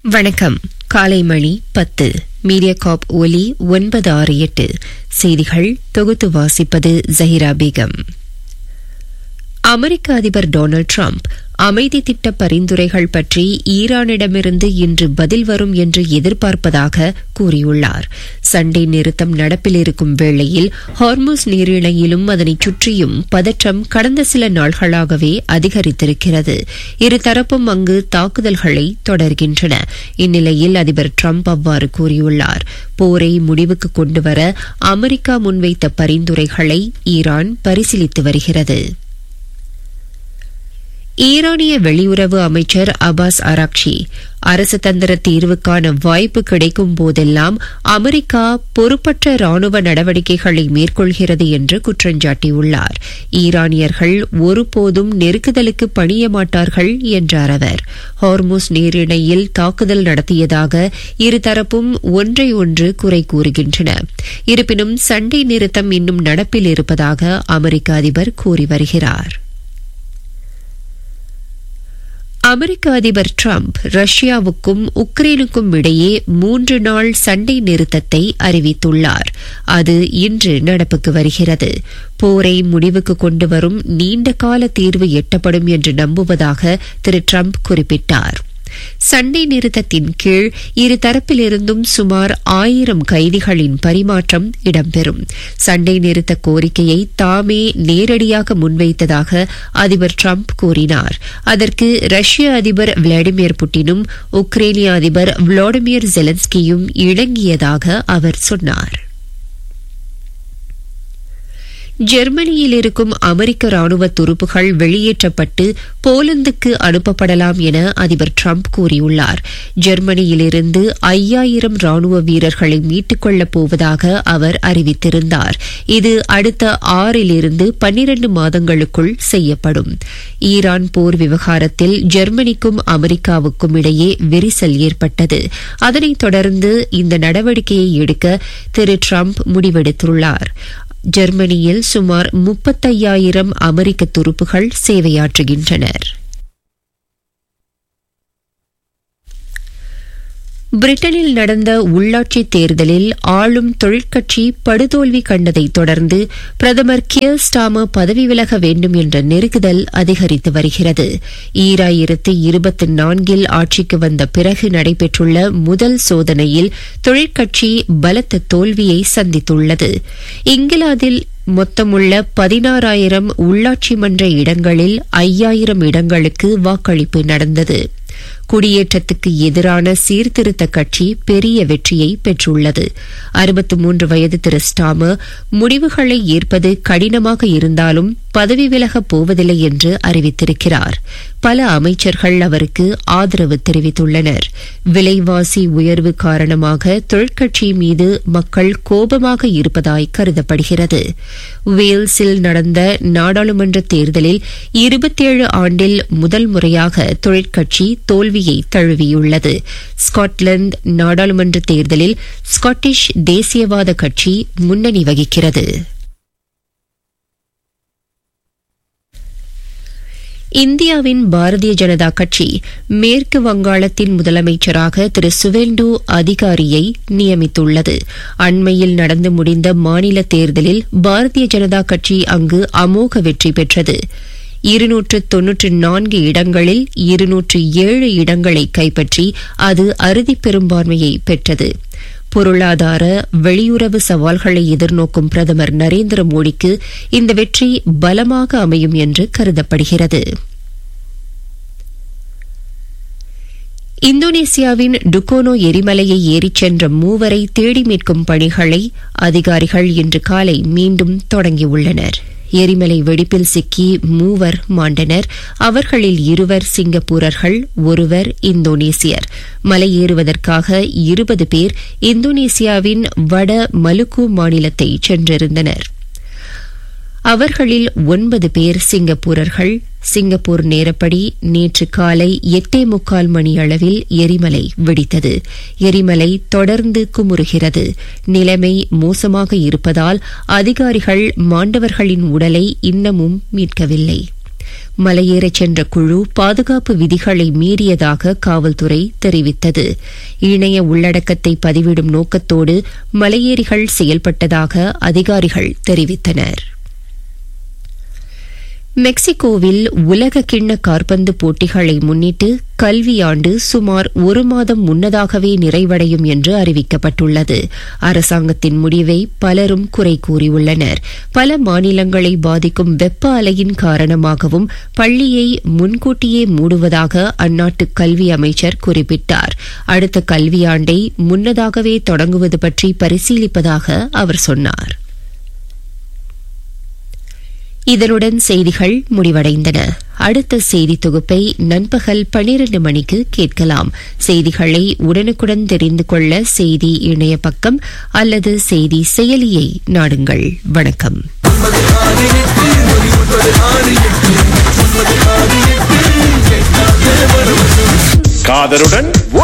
வணக்கம் காலை மணி பத்து மீடியா காப் ஒலி ஒன்பது ஆறு எட்டு செய்திகள் தொகுத்து வாசிப்பது ஜஹிரா பேகம் அமெரிக்க அதிபர் டொனால்டு டிரம்ப் அமைதி திட்ட பரிந்துரைகள் பற்றி ஈரானிடமிருந்து இன்று பதில் வரும் என்று எதிர்பார்ப்பதாக கூறியுள்ளார் சண்டை நிறுத்தம் நடப்பில் இருக்கும் வேளையில் ஹார்முஸ் நீரிணையிலும் அதனைச் சுற்றியும் பதற்றம் கடந்த சில நாள்களாகவே அதிகரித்திருக்கிறது இருதரப்பும் அங்கு தாக்குதல்களை தொடர்கின்றன இந்நிலையில் அதிபர் டிரம்ப் அவ்வாறு கூறியுள்ளார் போரை முடிவுக்கு கொண்டுவர அமெரிக்கா முன்வைத்த பரிந்துரைகளை ஈரான் பரிசீலித்து வருகிறது ஈரானிய வெளியுறவு அமைச்சர் அபாஸ் அராக்ஷி அரசு தந்திர தீர்வுக்கான வாய்ப்பு கிடைக்கும் போதெல்லாம் அமெரிக்கா பொறுப்பற்ற ராணுவ நடவடிக்கைகளை மேற்கொள்கிறது என்று குற்றஞ்சாட்டியுள்ளார் ஈரானியர்கள் ஒருபோதும் நெருக்குதலுக்கு பணிய மாட்டார்கள் என்றார் அவர் ஹார்முஸ் நீரிணையில் தாக்குதல் நடத்தியதாக இருதரப்பும் ஒன்றை ஒன்று குறை கூறுகின்றன இருப்பினும் சண்டை நிறுத்தம் இன்னும் நடப்பில் இருப்பதாக அமெரிக்க அதிபர் கூறி வருகிறார் அமெரிக்க அதிபர் டிரம்ப் ரஷ்யாவுக்கும் உக்ரைனுக்கும் இடையே மூன்று நாள் சண்டை நிறுத்தத்தை அறிவித்துள்ளார் அது இன்று நடப்புக்கு வருகிறது போரை முடிவுக்கு கொண்டு வரும் நீண்டகால தீர்வு எட்டப்படும் என்று நம்புவதாக திரு டிரம்ப் குறிப்பிட்டார் சண்டை நிறுத்தத்தின் கீழ் இரு தரப்பிலிருந்தும் சுமார் ஆயிரம் கைதிகளின் பரிமாற்றம் இடம்பெறும் சண்டை நிறுத்த கோரிக்கையை தாமே நேரடியாக முன்வைத்ததாக அதிபர் டிரம்ப் கூறினார் அதற்கு ரஷ்ய அதிபர் விளாடிமிர் புட்டினும் உக்ரைனிய அதிபர் விளாடிமிர் ஜெலன்ஸ்கியும் இணங்கியதாக அவர் சொன்னார் ஜெர்மனியில் இருக்கும் அமெரிக்க ராணுவ துருப்புகள் வெளியேற்றப்பட்டு போலந்துக்கு அனுப்பப்படலாம் என அதிபர் டிரம்ப் கூறியுள்ளார் ஜெர்மனியிலிருந்து ஐயாயிரம் ராணுவ வீரர்களை மீட்டுக் கொள்ளப் போவதாக அவர் அறிவித்திருந்தார் இது அடுத்த ஆறிலிருந்து பன்னிரண்டு மாதங்களுக்குள் செய்யப்படும் ஈரான் போர் விவகாரத்தில் ஜெர்மனிக்கும் அமெரிக்காவுக்கும் இடையே விரிசல் ஏற்பட்டது அதனைத் தொடர்ந்து இந்த நடவடிக்கையை எடுக்க திரு டிரம்ப் முடிவெடுத்துள்ளார் ஜெர்மனியில் சுமார் முப்பத்தையாயிரம் அமெரிக்க துருப்புகள் சேவையாற்றுகின்றனர் பிரிட்டனில் நடந்த உள்ளாட்சி தேர்தலில் ஆளும் தொழிற்கட்சி படுதோல்வி கண்டதைத் தொடர்ந்து பிரதமர் கியர் ஸ்டாமர் பதவி விலக வேண்டும் என்ற நெருக்குதல் அதிகரித்து வருகிறது ஈராயிரத்து இருபத்தி நான்கில் ஆட்சிக்கு வந்த பிறகு நடைபெற்றுள்ள முதல் சோதனையில் தொழிற்கட்சி பலத்த தோல்வியை சந்தித்துள்ளது இங்கிலாந்தில் மொத்தமுள்ள பதினாறாயிரம் உள்ளாட்சி மன்ற இடங்களில் ஐயாயிரம் இடங்களுக்கு வாக்களிப்பு நடந்தது குடியேற்றத்துக்கு எதிரான சீர்திருத்த கட்சி பெரிய வெற்றியை பெற்றுள்ளது அறுபத்து மூன்று வயது திரு ஸ்டாமர் முடிவுகளை ஏற்பது கடினமாக இருந்தாலும் பதவி விலகப் போவதில்லை என்று அறிவித்திருக்கிறார் பல அமைச்சர்கள் அவருக்கு ஆதரவு தெரிவித்துள்ளனர் விலைவாசி உயர்வு காரணமாக தொழிற்கட்சி மீது மக்கள் கோபமாக இருப்பதாய் கருதப்படுகிறது வேல்ஸில் நடந்த நாடாளுமன்ற தேர்தலில் இருபத்தேழு ஆண்டில் முதல் முறையாக தொழிற்கட்சி தோல்வியை தழுவியுள்ளது ஸ்காட்லாந்து நாடாளுமன்ற தேர்தலில் ஸ்காட்டிஷ் தேசியவாத கட்சி முன்னணி வகிக்கிறது இந்தியாவின் பாரதிய ஜனதா கட்சி மேற்கு வங்காளத்தின் முதலமைச்சராக திரு சுவேண்டு அதிகாரியை நியமித்துள்ளது அண்மையில் நடந்து முடிந்த மாநில தேர்தலில் பாரதிய ஜனதா கட்சி அங்கு அமோக வெற்றி பெற்றது இருநூற்று தொன்னூற்று நான்கு இடங்களில் இருநூற்று ஏழு இடங்களை கைப்பற்றி அது அறுதி பெரும்பான்மையை பெற்றது பொருளாதார வெளியுறவு சவால்களை எதிர்நோக்கும் பிரதமர் நரேந்திர மோடிக்கு இந்த வெற்றி பலமாக அமையும் என்று கருதப்படுகிறது இந்தோனேசியாவின் டுகோனோ எரிமலையை ஏறிச் சென்ற மூவரை தேடி மீட்கும் பணிகளை அதிகாரிகள் இன்று காலை மீண்டும் தொடங்கியுள்ளனர் எரிமலை வெடிப்பில் சிக்கி மூவர் மாண்டனர் அவர்களில் இருவர் சிங்கப்பூரர்கள் ஒருவர் இந்தோனேசியர் மலையேறுவதற்காக இருபது பேர் இந்தோனேசியாவின் வட மலுக்கு மாநிலத்தை சென்றிருந்தனர் அவர்களில் ஒன்பது பேர் சிங்கப்பூரர்கள் சிங்கப்பூர் நேரப்படி நேற்று காலை எட்டே முக்கால் மணி அளவில் எரிமலை வெடித்தது எரிமலை தொடர்ந்து குமுறுகிறது நிலைமை மோசமாக இருப்பதால் அதிகாரிகள் மாண்டவர்களின் உடலை இன்னமும் மீட்கவில்லை மலையேறச் சென்ற குழு பாதுகாப்பு விதிகளை மீறியதாக காவல்துறை தெரிவித்தது இணைய உள்ளடக்கத்தை பதிவிடும் நோக்கத்தோடு மலையேறிகள் செயல்பட்டதாக அதிகாரிகள் தெரிவித்தனர் மெக்சிகோவில் உலக கிண்ண காற்பந்து போட்டிகளை முன்னிட்டு கல்வியாண்டு சுமார் ஒரு மாதம் முன்னதாகவே நிறைவடையும் என்று அறிவிக்கப்பட்டுள்ளது அரசாங்கத்தின் முடிவை பலரும் குறை கூறியுள்ளனர் பல மாநிலங்களை பாதிக்கும் வெப்ப அலையின் காரணமாகவும் பள்ளியை முன்கூட்டியே மூடுவதாக அந்நாட்டு கல்வி அமைச்சர் குறிப்பிட்டார் அடுத்த கல்வியாண்டை முன்னதாகவே தொடங்குவது பற்றி பரிசீலிப்பதாக அவர் சொன்னார் இதனுடன் செய்திகள் முடிவடைந்தன அடுத்த செய்தி தொகுப்பை நண்பகல் பனிரண்டு மணிக்கு கேட்கலாம் செய்திகளை உடனுக்குடன் தெரிந்து கொள்ள செய்தி இணைய பக்கம் அல்லது செய்தி செயலியை நாடுங்கள் வணக்கம் காதருடன்